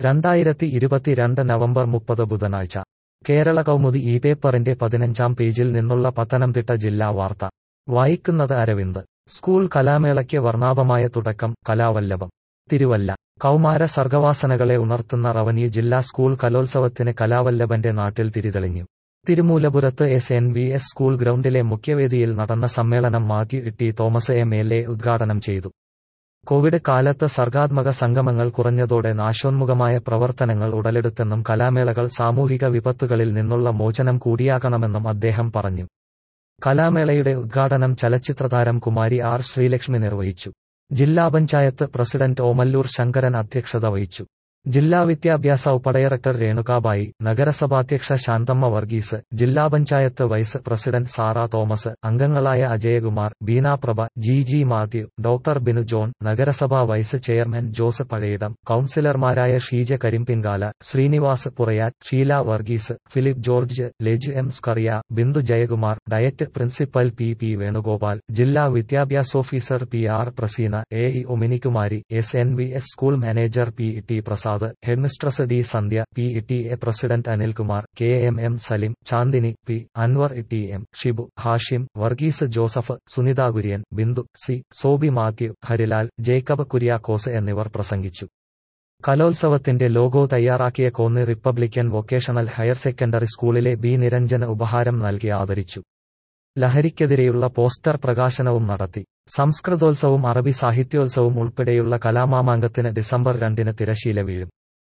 രണ്ടായിരത്തി ഇരുപത്തിരണ്ട് നവംബർ മുപ്പത് ബുധനാഴ്ച കേരള കൗമുദി ഈ പേപ്പറിന്റെ പതിനഞ്ചാം പേജിൽ നിന്നുള്ള പത്തനംതിട്ട ജില്ലാ വാർത്ത വായിക്കുന്നത് അരവിന്ദ് സ്കൂൾ കലാമേളയ്ക്ക് വർണ്ണാഭമായ തുടക്കം കലാവല്ലഭം തിരുവല്ല കൗമാര സർഗവാസനകളെ ഉണർത്തുന്ന റവന്യൂ ജില്ലാ സ്കൂൾ കലോത്സവത്തിന് കലാവല്ലഭന്റെ നാട്ടിൽ തിരിതെളിഞ്ഞു തിരുമൂലപുരത്ത് S N V S school ഗ്രൗണ്ടിലെ മുഖ്യവേദിയിൽ നടന്ന സമ്മേളനം Mathew Itty Thomas M L A ഉദ്ഘാടനം ചെയ്തു കോവിഡ് കാലത്ത് സർഗാത്മക സംഗമങ്ങൾ കുറഞ്ഞതോടെ നാശോന്മുഖമായ പ്രവർത്തനങ്ങൾ ഉടലെടുത്തെന്നും കലാമേളകൾ സാമൂഹിക വിപത്തുകളിൽ നിന്നുള്ള മോചനം കൂടിയാകണമെന്നും അദ്ദേഹം പറഞ്ഞു കലാമേളയുടെ ഉദ്ഘാടനം ചലച്ചിത്രതാരം കുമാരി ആർ ശ്രീലക്ഷ്മി നിർവഹിച്ചു ജില്ലാ പഞ്ചായത്ത് പ്രസിഡന്റ് ഓമല്ലൂർ ശങ്കരൻ അധ്യക്ഷത വഹിച്ചു ജില്ലാ വിദ്യാഭ്യാസ ഉപഡയറക്ടർ രേണുകാബായി നഗരസഭാധ്യക്ഷ ശാന്തമ്മ വർഗീസ് ജില്ലാ പഞ്ചായത്ത് വൈസ് പ്രസിഡന്റ് സാറ തോമസ് അംഗങ്ങളായ Ajayakumar Beenaprabha G G Mathew doctor Binu John നഗരസഭാ വൈസ് ചെയർമാൻ ജോസ് പഴയിടം കൌൺസിലർമാരായ Sheeja Karimpinkala Sreenivas Purayattu Sheela Varghese Philip George Leju M Scaria Bindu Jayakumar DIET principal P P Venugopal ജില്ലാ വിദ്യാഭ്യാസ officer P R Praseena A E Ominikumari S N V S school manager P T Prasad headmistress D Sandhya P T A president Anilkumar K M M Salim Chandini P Anwar T M Shibu Hashim Varghese Joseph Sunitha Kurian Bindu C Sobi Mathew Harilal Jacob Kuriakose എന്നിവർ പ്രസംഗിച്ചു കലോത്സവത്തിന്റെ logo തയ്യാറാക്കിയ Konni republican vocational higher secondary സ്കൂളിലെ B Niranjana ഉപഹാരം നൽകി ആദരിച്ചു ലഹരിക്കെതിരെയുള്ള poster പ്രകാശനവും നടത്തി സംസ്കൃതോത്സവവും അറബി സാഹിത്യോത്സവവും ഉൾപ്പെടെയുള്ള കലാമാമാങ്കത്തിന് ഡിസംബർ രണ്ടിന് തിരശീല വീഴും